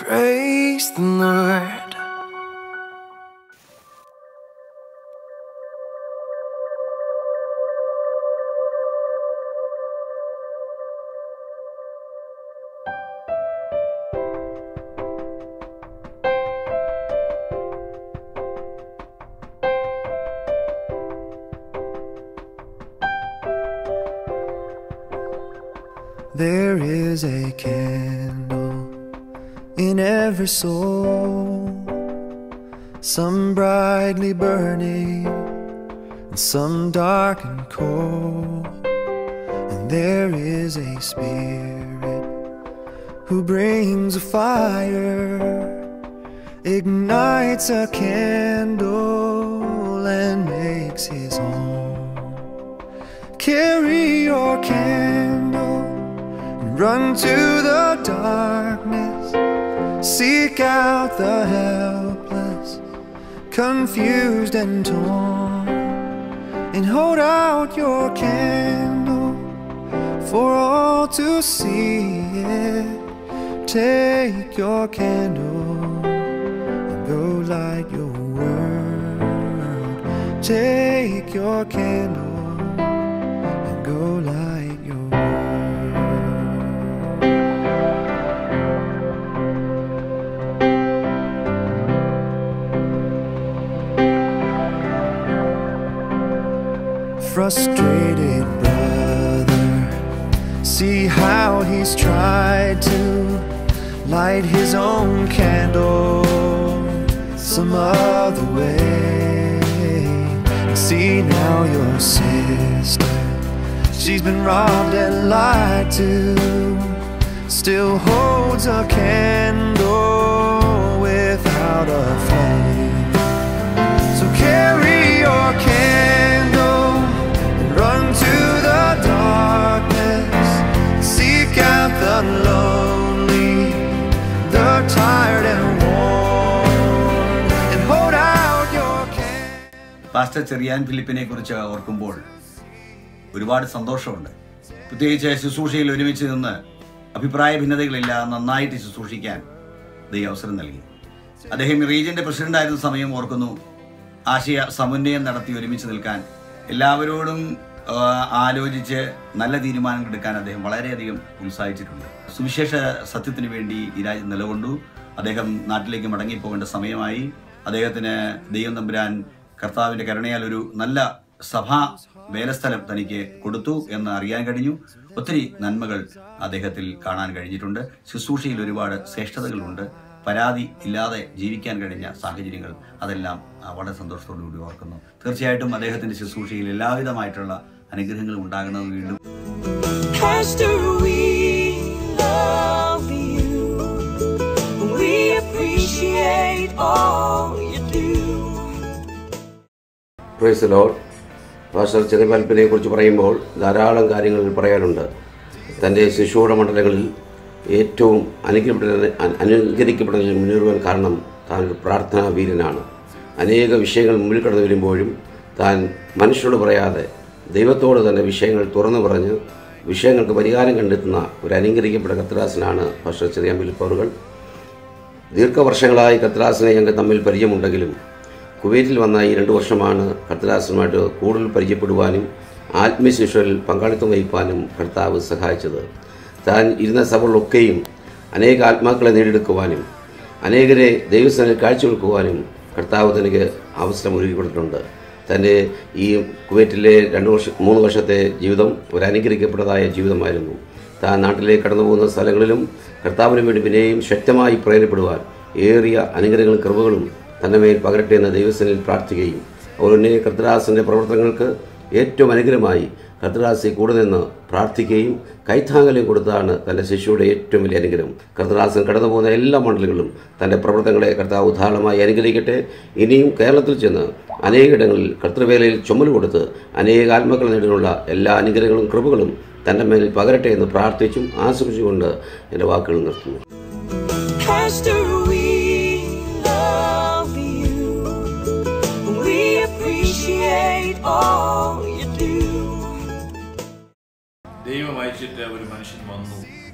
Praise the Lord. There is a candle in every soul, some brightly burning, and some dark and cold. And there is a spirit who brings a fire, ignites a candle, and makes his home. Carry your candle and run to the darkness. Seek out the helpless, confused and torn. And hold out your candle for all to see it. Take your candle and go light your world. Take your candle and go light your world. Frustrated brother, see how he's tried to light his own candle some other way. See now your sister, she's been robbed and lied to, still holds a candle without a flame. So carry your candle and run to the darkness. Seek out the lonely, the tired and worn, and hold out your candle. Pastor Cheriyan ഫിലിപ്പിനെ കുറിച്ച് ഓർക്കുമ്പോൾ ഒരുപാട് സന്തോഷമുണ്ട് പ്രത്യേകിച്ച് ശുശ്രൂഷയിൽ ഒരുമിച്ച് നിന്ന് അഭിപ്രായ ഭിന്നതകളില്ല നന്നായിട്ട് ശുശ്രൂഷിക്കാൻ ദൈവം അവസരം നൽകി അദ്ദേഹം റീജിയന്റെ പ്രസിഡന്റായിരുന്ന സമയം ഓർക്കുന്നു ആശയ സമന്വയം നടത്തി ഒരുമിച്ച് നിൽക്കാൻ എല്ലാവരോടും ആ, ആലോചിച്ച് നല്ല തീരുമാനങ്ങൾ എടുക്കാൻ അദ്ദേഹം വളരെയധികം ഉത്സാഹിച്ചിട്ടുണ്ട് സുവിശേഷ സത്യത്തിന് വേണ്ടി ഈ രാജ്യം നിലകൊണ്ടു അദ്ദേഹം നാട്ടിലേക്ക് മടങ്ങിപ്പോകേണ്ട സമയമായി അദ്ദേഹത്തിന് ദൈവം തമ്പുരാൻ കർത്താവിന്റെ കരുണയാൽ ഒരു നല്ല സഭാ വേലസ്ഥലം തനിക്ക് കൊടുത്തു എന്ന് അറിയാൻ കഴിഞ്ഞു ഒത്തിരി നന്മകൾ അദ്ദേഹത്തിൽ കാണാൻ കഴിഞ്ഞിട്ടുണ്ട് ശുശ്രൂഷയിൽ ഒരുപാട് ശ്രേഷ്ഠതകളുണ്ട് പരാതി ഇല്ലാതെ ജീവിക്കാൻ കഴിഞ്ഞ സാഹചര്യങ്ങൾ അതെല്ലാം ആ, വളരെ സന്തോഷത്തോടു കൂടി ഓർക്കുന്നു തീർച്ചയായിട്ടും അദ്ദേഹത്തിന്റെ ശുശ്രൂഷയിൽ എല്ലാവിധമായിട്ടുള്ള അനുഗ്രഹങ്ങളും ഉണ്ടാകണമെന്ന് വീണ്ടും Pastor, we love you. We appreciate all you do. Praise lord pastor ചെറിയപാൽപ്പിനെ കുറിച്ച് പറയുമ്പോൾ ധാരാളം കാര്യങ്ങൾ പറയാനുണ്ട് തൻ്റെ ശിശുവിടെ മണ്ഡലങ്ങളിൽ ഏറ്റവും അനുഗ്രഹിക്കപ്പെട്ട അനുകരിക്കപ്പെടുന്നതിൽ മുന്നേറുവാൻ കാരണം താൻ ഒരു പ്രാർത്ഥനാ വീരനാണ് അനേക വിഷയങ്ങൾ മുന്നിൽ കടന്നു വരുമ്പോഴും താൻ മനുഷ്യരോട് പറയാതെ ദൈവത്തോട് തൻ്റെ വിഷയങ്ങൾ തുറന്നു പറഞ്ഞ് വിഷയങ്ങൾക്ക് പരിഹാരം കണ്ടെത്തുന്ന ഒരു അനുഗ്രഹിക്കപ്പെട്ട കത്രാസനാണ് പാസ്റ്റർ ചെറിയാമ്പിലിപ്പവറുകൾ ദീർഘവർഷങ്ങളായി കത്രാസിനെ ഞങ്ങൾ തമ്മിൽ പരിചയമുണ്ടെങ്കിലും കുവൈറ്റിൽ വന്ന ഈ രണ്ട് വർഷമാണ് കർത്തദാസനുമായിട്ട് കൂടുതൽ പരിചയപ്പെടുവാനും ആത്മീയശിക്ഷയിൽ പങ്കാളിത്തം വഹിക്കാനും കർത്താവ് സഹായിച്ചത് താൻ ഇരുന്ന സഭകളിലൊക്കെയും അനേക ആത്മാക്കളെ നേടിയെടുക്കുവാനും അനേകരെ ദൈവസ്ഥാനിൽ കാഴ്ചവെക്കുവാനും കർത്താവ് തനിക്ക് അവസരം ഒരുക്കി കൊടുത്തിട്ടുണ്ട് തൻ്റെ ഈ കുവൈറ്റിലെ രണ്ട് വർഷം മൂന്ന് വർഷത്തെ ജീവിതം ഒരു അനുഗ്രഹിക്കപ്പെട്ടതായ ജീവിതമായിരുന്നു താൻ നാട്ടിലേക്ക് കടന്നു പോകുന്ന സ്ഥലങ്ങളിലും കർത്താവിന് വേണ്ടി പിന്നെയും ശക്തമായി പ്രേരപ്പെടുവാൻ ഏറിയ അനുഗ്രഹങ്ങളും കൃപകളും തന്റെ മേൽ പകരട്ടെ എന്ന ദൈവസനിൽ പ്രാർത്ഥിക്കുകയും അതുപോലെ കർത്തദാസന്റെ പ്രവർത്തനങ്ങൾക്ക് ഏറ്റവും അനുഗ്രഹമായി കർത്തദാസി കൂടെ നിന്ന് പ്രാർത്ഥിക്കുകയും കൈത്താങ്കലും കൊടുത്തതാണ് തൻ്റെ ശിശുവിടെ ഏറ്റവും വലിയ അനുഗ്രഹം കർത്തദാസൻ കടന്നു പോകുന്ന എല്ലാ മണ്ഡലങ്ങളിലും തൻ്റെ പ്രവർത്തനങ്ങളെ കർത്താവ് ഉദാഹരണമായി അനുഗ്രഹിക്കട്ടെ ഇനിയും കേരളത്തിൽ ചെന്ന് അനേകയിടങ്ങളിൽ കർത്തൃവേലയിൽ ചുമല് കൊടുത്ത് അനേക ആത്മക്കൾ നേടിയുള്ള എല്ലാ അനുഗ്രഹങ്ങളും കൃപകളും തൻ്റെ മേലിൽ പകരട്ടെ എന്ന് പ്രാർത്ഥിച്ചും ആശംസിച്ചുകൊണ്ട് എൻ്റെ വാക്കുകൾ നിർത്തുന്നു Pastor, we love you. We appreciate all you do. ദൈവം അയച്ചിട്ട് ഒരു മനുഷ്യൻ വന്നു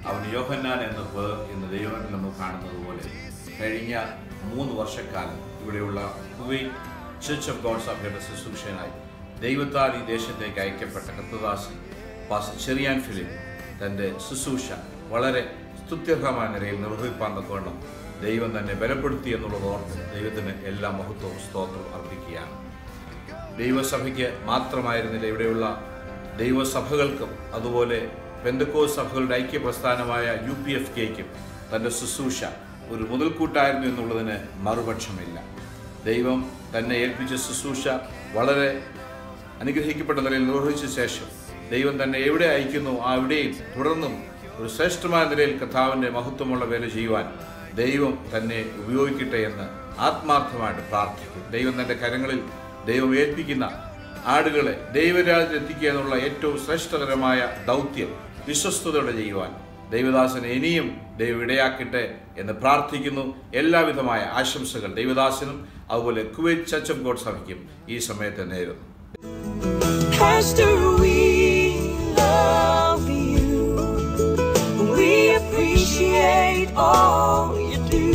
അവൻ യോഹന്നാൻ എന്ന പേർ ഇന്ന് ദൈവത്തിൽ നമ്മൾ കാണുന്നത് പോലെ കഴിഞ്ഞ മൂന്ന് വർഷക്കാലം ഇവിടെയുള്ള കുവൈറ്റ് ചർച്ച് ഓഫ് ഗോഡ് സഭയുടെ ശുശ്രൂഷനായി ദൈവത്താൽ ഈ ദേശത്തേക്ക് അയക്കപ്പെട്ട കർത്തദാസൻ പാസ്റ്റർ ചെറിയാൻ ഫിലിപ്പ് തൻ്റെ ശുശ്രൂഷ വളരെ സ്തുത്യർഹമായ നിലയിൽ നിർവഹിപ്പാൻ തക്കവണ്ണം ദൈവം തന്നെ ബലപ്പെടുത്തി എന്നുള്ളത് ഓർത്ത് ദൈവത്തിന് എല്ലാ മഹത്വവും സ്തോത്രവും അർപ്പിക്കുകയാണ് ദൈവസഭയ്ക്ക് മാത്രമായിരുന്നില്ല ഇവിടെയുള്ള ദൈവസഭകൾക്കും അതുപോലെ പെന്തക്കോ സഭകളുടെ ഐക്യ പ്രസ്ഥാനമായ യു പി എഫ് കെയ്ക്കും തൻ്റെ ശുശ്രൂഷ ഒരു മുതൽക്കൂട്ടായിരുന്നു എന്നുള്ളതിന് മറുപക്ഷമില്ല ദൈവം തന്നെ ഏൽപ്പിച്ച ശുശ്രൂഷ വളരെ അനുഗ്രഹിക്കപ്പെട്ട നിലയിൽ നിർവഹിച്ച ശേഷം ദൈവം തന്നെ എവിടെ അയക്കുന്നു ആ എവിടെയും തുടർന്നും ഒരു ശ്രേഷ്ഠമായ നിലയിൽ കഥാവിൻ്റെ മഹത്വമുള്ള വേല ചെയ്യുവാൻ ദൈവം തന്നെ ഉപയോഗിക്കട്ടെ എന്ന് ആത്മാർത്ഥമായിട്ട് പ്രാർത്ഥിക്കും ദൈവം തൻ്റെ കരങ്ങളിൽ ദൈവം ഏൽപ്പിക്കുന്ന ആടുകളെ ദൈവരാജ്യത്തിൽ എത്തിക്കുക എന്നുള്ള ഏറ്റവും ശ്രേഷ്ഠകരമായ ദൗത്യം വിശ്വസ്തയോടെ ചെയ്യുവാൻ ദൈവദാസനെ ഇനിയും ദൈവം ഇടയാക്കട്ടെ എന്ന് പ്രാർത്ഥിക്കുന്നു എല്ലാവിധമായ ആശംസകൾ ദൈവദാസനും അതുപോലെ കുവൈറ്റ് ചർച്ച് ഓഫ് ഗോഡ് സഭയ്ക്കും ഈ സമയത്ത് നേരുന്നു Pastor, we love you. We appreciate all you do.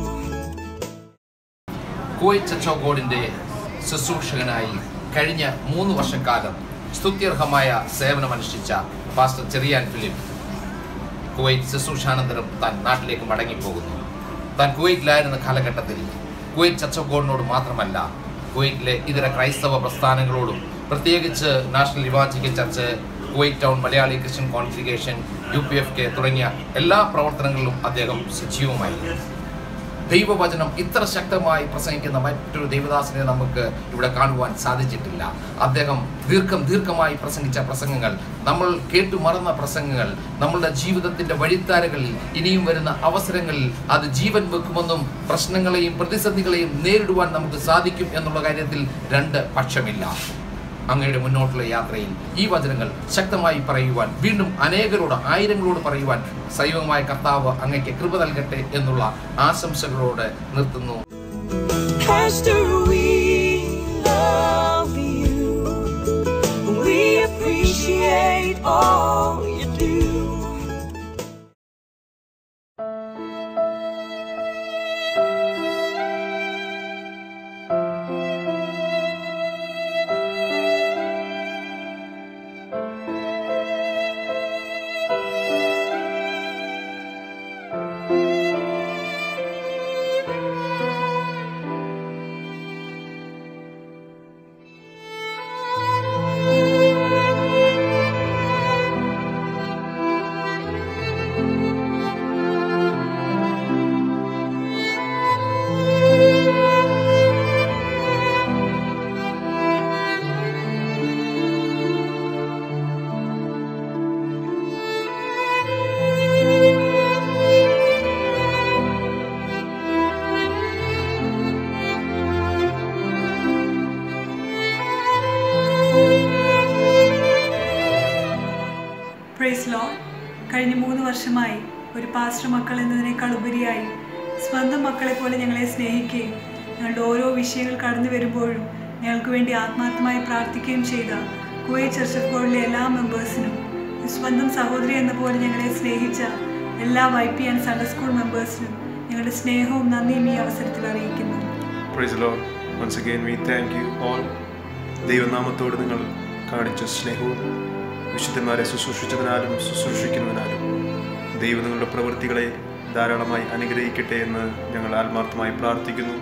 Kuwait church of ഗോഡിന്റെ ശുശ്രൂഷകനായി കഴിഞ്ഞ മൂന്ന് വർഷക്കാലം സ്തുത്യർഹമായ സേവനമനുഷ്ഠിച്ച പാസ്റ്റർ ചെറിയാൻ ഫിലിപ്പ് കുവൈറ്റ് ശുശ്രൂഷാനന്തരം താൻ നാട്ടിലേക്ക് മടങ്ങിപ്പോകുന്നു താൻ കുവൈറ്റിലായിരുന്ന കാലഘട്ടത്തിൽ കുവൈറ്റ് ചർച്ച് ഓഫ് ഗോഡിനോട് മാത്രമല്ല കുവൈറ്റിലെ ഇതര ക്രൈസ്തവ പ്രസ്ഥാനങ്ങളോടും പ്രത്യേകിച്ച് national evangelical church Kuwait town Malayali Christian congregation U P F K തുടങ്ങിയ എല്ലാ പ്രവർത്തനങ്ങളിലും അദ്ദേഹം സജീവമായിരുന്നു ദൈവവചനം ഇത്ര ശക്തമായി പ്രസംഗിക്കുന്ന മറ്റൊരു ദൈവദാസനെ നമുക്ക് ഇവിടെ കാണുവാൻ സാധിച്ചിട്ടില്ല അദ്ദേഹം ദീർഘം ദീർഘമായി പ്രസംഗിച്ച പ്രസംഗങ്ങൾ നമ്മൾ കേട്ടു മറന്ന പ്രസംഗങ്ങൾ നമ്മളുടെ ജീവിതത്തിന്റെ വഴിത്താരകളിൽ ഇനിയും വരുന്ന അവസരങ്ങളിൽ അത് ജീവൻ വെക്കുമെന്നും പ്രശ്നങ്ങളെയും പ്രതിസന്ധികളെയും നേരിടുവാൻ നമുക്ക് സാധിക്കും എന്നുള്ള കാര്യത്തിൽ രണ്ട് പക്ഷമില്ല അങ്ങയുടെ മുന്നോട്ടുള്ള യാത്രയിൽ ഈ വചനങ്ങൾ ശക്തമായി പറയുവാൻ വീണ്ടും അനേകരോട് ആയിരങ്ങളോട് പറയുവാൻ സൈവമായ കർത്താവ് അങ്ങയ്ക്ക് കൃപ നൽകട്ടെ എന്നുള്ള ആശംസകളോട് നിർത്തുന്നു Pastor, we love you. We appreciate all you do. Praise lord കഴിഞ്ഞ മൂന്ന് വർഷമായി ഒരു പാസ്റ്റർ മക്കൾ എന്നതിനേക്കാൾ ഉപരിയായി സ്വന്തം മക്കളെ പോലെ ഞങ്ങളെ സ്നേഹിക്കുകയും ഞങ്ങളുടെ ഓരോ വിഷയങ്ങൾ കടന്നു വരുമ്പോഴും ഞങ്ങൾക്ക് വേണ്ടി ആത്മാർത്ഥമായി പ്രാർത്ഥിക്കുകയും ചെയ്ത കുവൈറ്റ് ചർച്ച് ഓഫ് ഗോഡിലെ എല്ലാ മെമ്പേഴ്സിനും സ്വന്തം സഹോദരി എന്ന പോലെ ഞങ്ങളെ സ്നേഹിച്ച എല്ലാ Y P and Sunday school മെമ്പേഴ്സിനും ഞങ്ങളുടെ സ്നേഹവും നന്ദിയും ഈ അവസരത്തിൽ അറിയിക്കുന്നു praise lord once again we thank you all ദൈവനാമത്തോട് നിങ്ങൾ കാണിച്ച സ്നേഹവും വിശുദ്ധന്മാരെ ശുശ്രൂഷിച്ചതിനാലും ശുശ്രൂഷിക്കുന്നതിനാലും ദൈവം നിങ്ങളുടെ പ്രവൃത്തികളെ ധാരാളമായി അനുഗ്രഹിക്കട്ടെ എന്ന് ഞങ്ങൾ ആത്മാർത്ഥമായി പ്രാർത്ഥിക്കുന്നു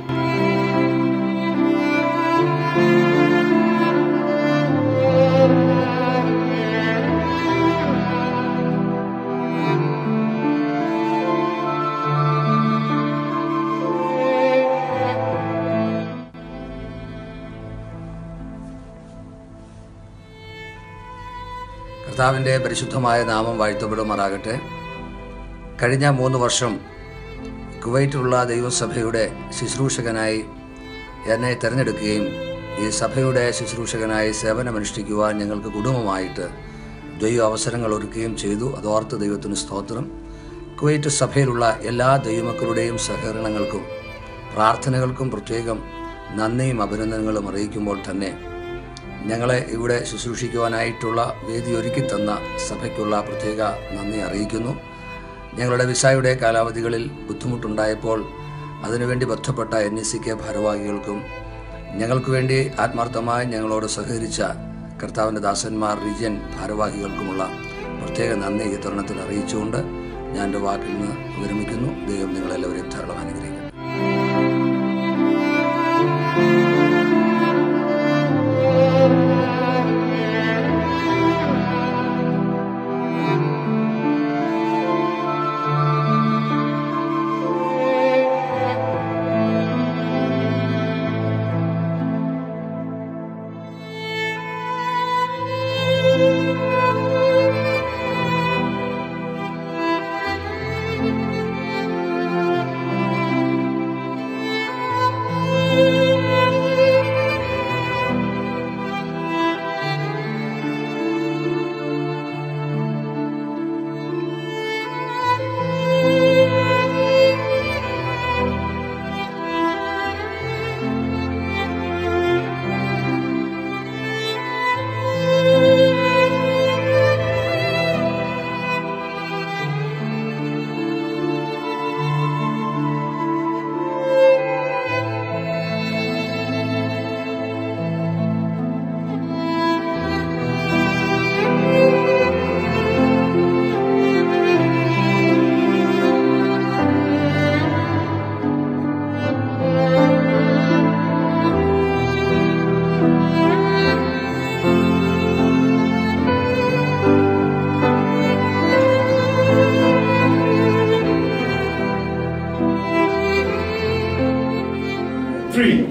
കർത്താവിൻ്റെ പരിശുദ്ധമായ നാമം വാഴ്ത്തപ്പെടുമാറാകട്ടെ കഴിഞ്ഞ മൂന്ന് വർഷം കുവൈറ്റിലുള്ള ദൈവസഭയുടെ ശുശ്രൂഷകനായി എന്നെ തിരഞ്ഞെടുക്കുകയും ഈ സഭയുടെ ശുശ്രൂഷകനായി സേവനമനുഷ്ഠിക്കുവാൻ ഞങ്ങൾക്ക് കുടുംബമായിട്ട് ദൈവ അവസരങ്ങൾ ഒരുക്കുകയും ചെയ്തു അതോർത്ത് ദൈവത്തിന് സ്തോത്രം കുവൈറ്റ് സഭയിലുള്ള എല്ലാ ദൈവമക്കളുടെയും സഹകരണങ്ങൾക്കും പ്രാർത്ഥനകൾക്കും പ്രത്യേകം നന്ദിയും അഭിനന്ദനങ്ങളും അറിയിക്കുമ്പോൾ തന്നെ ഞങ്ങളെ ഇവിടെ ശുശ്രൂഷിക്കുവാനായിട്ടുള്ള വേദി ഒരുക്കി തന്ന സഭയ്ക്കുള്ള പ്രത്യേക നന്ദി അറിയിക്കുന്നു ഞങ്ങളുടെ വിസയുടെ കാലാവധികളിൽ ബുദ്ധിമുട്ടുണ്ടായപ്പോൾ അതിനുവേണ്ടി ബന്ധപ്പെട്ട എൻ ഇ സിക്ക് ഭാരവാഹികൾക്കും ഞങ്ങൾക്ക് വേണ്ടി ആത്മാർത്ഥമായി ഞങ്ങളോട് സഹകരിച്ച കർത്താവിൻ്റെ ദാസന്മാർ റീജിയൻ ഭാരവാഹികൾക്കുമുള്ള പ്രത്യേക നന്ദി ഈ തരുണത്തിൽ അറിയിച്ചുകൊണ്ട് ഞാൻ എൻ്റെ വാക്കിൽ നിന്ന് വിരമിക്കുന്നു ദൈവം നിങ്ങളെല്ലാവരെയും ധാരാളം അനുഗ്രഹിക്കും Three.